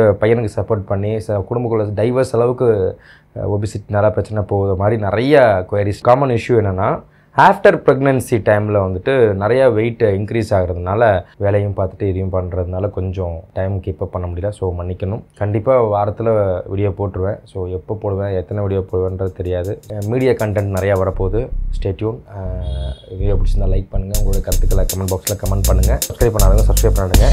பையனுக்கு சப்போர்ட் பண்ணி ச குடும்பக்குள்ள டைவர்ஸ் அளவுக்கு ஒபிசிட்டினால பிரச்சனை போகுது மாதிரி நிறைய குவரிஸ் காமன் இஷ்யூ என்னென்னா ஆஃப்டர் ப்ரெக்னென்சி டைமில் வந்துட்டு நிறைய வெயிட் இன்க்ரீஸ் ஆகிறதுனால வேலையும் பார்த்துட்டு இதையும் பண்ணுறதுனால கொஞ்சம் டைம் கீப் அப் பண்ண முடியல ஸோ மன்னிக்கணும் கண்டிப்பாக வாரத்தில் வீடியோ போட்டுருவேன் ஸோ எப்போ போடுவேன் எத்தனை வீடியோ போடுவேன்றது தெரியாது மீடியா கண்டென்ட் நிறையா வரப்போகுது ஸ்டேட்யூன் வீடியோ பிடிச்சிருந்தா லைக் பண்ணுங்கள் உங்களுடைய கருத்துக்களை கமெண்ட் பாக்ஸில் கமெண்ட் பண்ணுங்கள் சப்ஸ்கிரைப் பண்ணாதுங்க சப்ஸ்கிரைப் பண்ணிடுங்க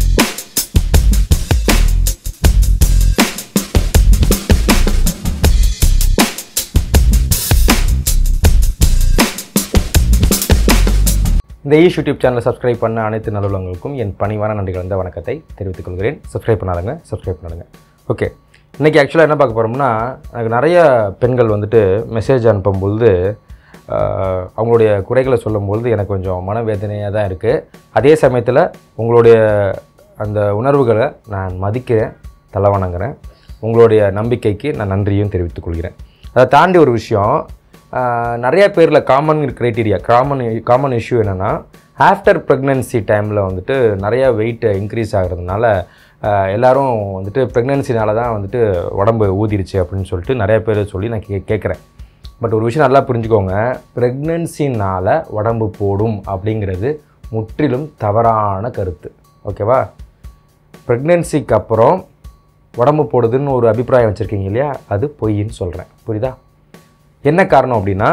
இந்த ஈஷ் யூடியூப் சேனலை சப்ஸ்கிரைப் பண்ண அனைத்து நல்லுள்ளவங்களுக்கும் என் பணிவான நன்றி கலந்த வணக்கத்தை தெரிவித்துக் கொள்கிறேன் சப்ஸ்கிரைப் பண்ணாதுங்க சப்ஸ்கிரைப் பண்ணுங்க ஓகே இன்றைக்கி ஆக்சுவலாக என்ன பார்க்க போகிறோம்னா எனக்கு நிறைய பெண்கள் வந்துட்டு மெசேஜ் அனுப்பும்பொழுது ஆஹ், அவங்களுடைய குறைகளை சொல்லும்பொழுது எனக்கு கொஞ்சம் மனவேதனையாக தான் இருக்குது அதே சமயத்தில் உங்களுடைய அந்த உணர்வுகளை நான் மதிக்கிறேன் தலை வணங்குறேன் உங்களுடைய நம்பிக்கைக்கு நான் நன்றியும் தெரிவித்துக் கொள்கிறேன் அதை தாண்டி ஒரு விஷயம் ஆஹ் நிறைய பேரில் common criteria common common issue என்னென்னா ஆஃப்டர் ப்ரெக்னென்சி டைமில் வந்துட்டு நிறைய வெயிட் இன்க்ரீஸ் ஆகிறதுனால ஆஹ் எல்லாரும் வந்துட்டு ப்ரெக்னென்சினால தான் வந்துட்டு உடம்பு ஊதிருச்சு அப்படின்னு சொல்லிட்டு நிறைய பேர் சொல்லி நான் கே கேட்குறேன் பட் ஒரு விஷயம் நல்லா புரிஞ்சுக்கோங்க ப்ரெக்னென்சினால் உடம்பு போடும் அப்படிங்கிறது முற்றிலும் தவறான கருத்து ஓகேவா ப்ரெக்னென்சிக்கு அப்புறம் உடம்பு போடுதுன்னு ஒரு அபிப்பிராயம் வச்சுருக்கீங்க இல்லையா அது பொய்ன்னு சொல்கிறேன் புரியுதா என்ன காரணம் அப்படின்னா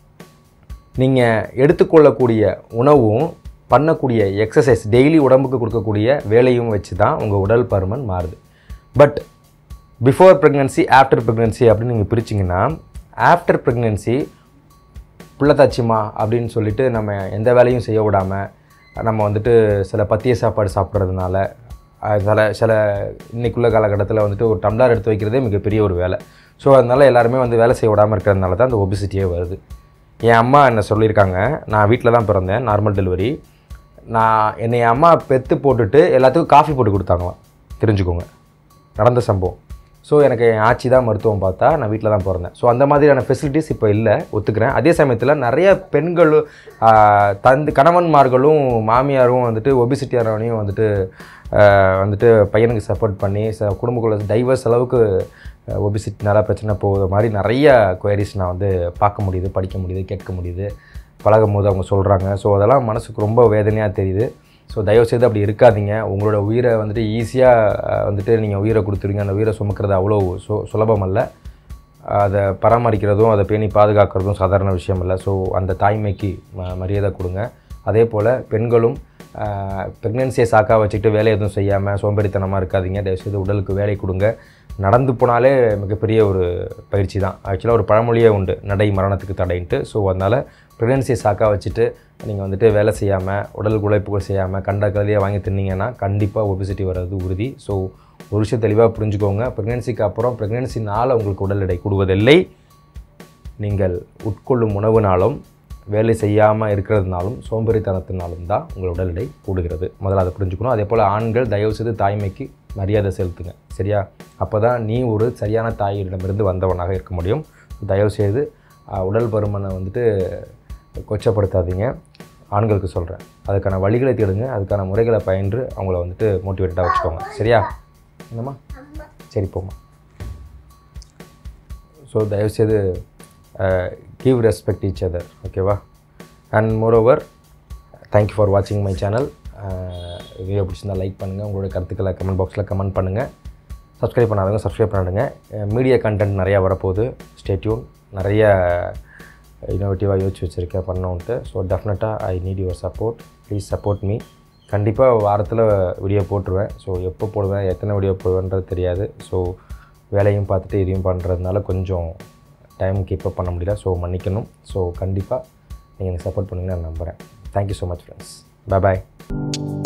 நீங்கள் எடுத்துக்கொள்ளக்கூடிய உணவும் பண்ணக்கூடிய எக்ஸசைஸ் டெய்லி உடம்புக்கு கொடுக்கக்கூடிய வேலையும் வச்சு தான் உங்கள் உடல் பருமன் மாறுது but before pregnancy after pregnancy அப்படின்னு நீங்கள் பிரிச்சிங்கன்னா ஆஃப்டர் ப்ரெக்னென்சி புள்ளத்தாச்சிமா அப்படின்னு சொல்லிட்டு நம்ம எந்த வேலையும் செய்ய விடாமல் நம்ம வந்துட்டு சில பத்திய சாப்பாடு சாப்பிட்றதுனால அஹ் சில சில இன்னைக்குள்ள காலகட்டத்தில் வந்துட்டு ஒரு டம்ளர் எடுத்து வைக்கிறதே மிகப்பெரிய ஒரு வேலை ஸோ அதனால் எல்லாருமே வந்து வேலை செய்ய விடாமல் இருக்கிறதுனால தான் அந்த ஒபிசிட்டியே வருது என் அம்மா என்ன சொல்லியிருக்காங்க நான் வீட்டில் தான் பிறந்தேன் நார்மல் டெலிவரி நான் என்னை என் அம்மா பெத்து போட்டுட்டு எல்லாத்துக்கும் காஃபி போட்டு கொடுத்தாங்களாம் தெரிஞ்சுக்கோங்க நடந்த சம்பவம் ஸோ எனக்கு என் ஆச்சி தான் மருத்துவம் பார்த்தா நான் வீட்டில் தான் பிறந்தேன் ஸோ அந்த மாதிரியான ஃபெசிலிட்டிஸ் இப்போ இல்லை ஒத்துக்கிறேன் அதே சமயத்தில் நிறைய பெண்களும் ஆஹ், தந்து கணவன்மார்களும் மாமியாரும் வந்துட்டு ஒபிசிட்டியானவனையும் வந்துட்டு ஆஹ், வந்துட்டு பையனுக்கு சப்போர்ட் பண்ணி ச குடும்பக்குள்ள டைவர்ஸ் அளவுக்கு ஒபிசிட்டினால பிரச்சனை போகுது மாதிரி நிறைய குவரிஸ் நான் வந்து பார்க்க முடியுது படிக்க முடியுது கேட்க முடியுது பழகும் போது அவங்க சொல்கிறாங்க ஸோ அதெல்லாம் மனசுக்கு ரொம்ப வேதனையாக தெரியுது ஸோ தயவுசெய்து அப்படி இருக்காதீங்க உங்களோட உயிரை வந்துட்டு ஈஸியாக வந்துட்டு நீங்கள் உயிரை கொடுத்துருங்க அந்த உயிரை சுமக்கிறது அவ்வளோ சு சுலபம் அல்ல அதை பராமரிக்கிறதும் அதை பேணி பாதுகாக்கிறதும் சாதாரண விஷயம் இல்லை ஸோ அந்த தாய்மைக்கு ம மரியாதை கொடுங்க அதே போல் பெண்களும் ப்ரெக்னென்சியை சாக்கா வச்சுக்கிட்டு வேலை எதுவும் செய்யாமல் சோம்பேறித்தனமாக இருக்காதீங்க தயவுசெய்து உடலுக்கு வேலை கொடுங்க நடந்து போனாலே மிகப்பெரிய ஒரு பயிற்சி தான் ஆக்சுவலாக ஒரு பழமொழியே உண்டு நடை மரணத்துக்கு தடைன்ட்டு ஸோ அதனால் ப்ரெக்னென்சியை சாக்கா வச்சுட்டு நீங்கள் வந்துட்டு வேலை செய்யாமல் உடல் உழைப்புகள் செய்யாமல் கண்ட கல்வியை வாங்கி தின்னீங்கன்னா கண்டிப்பாக ஒபிசிட்டி வர்றது உறுதி ஸோ ஒரு விஷயம் தெளிவாக புரிஞ்சுக்கோங்க ப்ரெக்னென்சிக்கு அப்புறம் ப்ரெக்னென்சினால் உங்களுக்கு உடல் எடை கூடுவதில்லை நீங்கள் உட்கொள்ளும் உணவுனாலும் வேலை செய்யாமல் இருக்கிறதுனாலும் சோம்பேறித்தனத்தினாலும் தான் உங்கள் உடல் எடை கூடுகிறது முதல்ல அதை புரிஞ்சுக்கணும் அதே போல் ஆண்கள் தயவுசெய்து தாய்மைக்கு மரியாதை செலுத்துங்க சரியா அப்போ தான் நீ ஒரு சரியான தாயிடமிருந்து வந்தவனாக இருக்க முடியும் தயவுசெய்து அஹ், உடல் பருமனை வந்துட்டு கொச்சப்படுத்தாதீங்க ஆண்களுக்கு சொல்கிறேன் அதுக்கான வழிகளை தேடுங்க அதுக்கான முறைகளை பயின்று அவங்கள வந்துட்டு மோட்டிவேட்டடாக வச்சுக்கோங்க சரியா என்னம்மா சரி போம்மா ஸோ தயவுசெய்து கிவ் ரெஸ்பெக்ட் ஈச் அதர் ஓகேவா அண்ட் மோரோவர் தேங்க்யூ ஃபார் வாட்சிங் மை சேனல் வீடியோ பிடிச்சிருந்தா லைக் பண்ணுங்கள் உங்களோட கருத்துக்களை கமெண்ட் பாக்ஸில் கமெண்ட் பண்ணுங்கள் சப்ஸ்கிரைப் பண்ணாதவங்க சப்ஸ்கிரைப் பண்ணிடுங்க மீடியா கண்டென்ட் நிறையா வரப்போகுது ஸ்டேட்யூன் நிறைய இன்னோவேட்டிவாக யோசிச்சு வச்சுருக்கேன் பண்ணோன்ட்டு ஸோ டெஃபினட்டாக I need your support please support me கண்டிப்பாக வாரத்தில் வீடியோ போட்டுருவேன் ஸோ எப்போ போடுவேன் எத்தனை வீடியோ போடுவேன்றது தெரியாது ஸோ வேலையும் பார்த்துட்டு இதையும் பண்ணுறதுனால கொஞ்சம் டைம் கீப் அப் பண்ண முடியல ஸோ மன்னிக்கணும் ஸோ கண்டிப்பாக நீங்கள் எனக்கு சப்போர்ட் பண்ணுவீங்கன்னு நான் நம்புகிறேன் thank you so much friends bye பாய்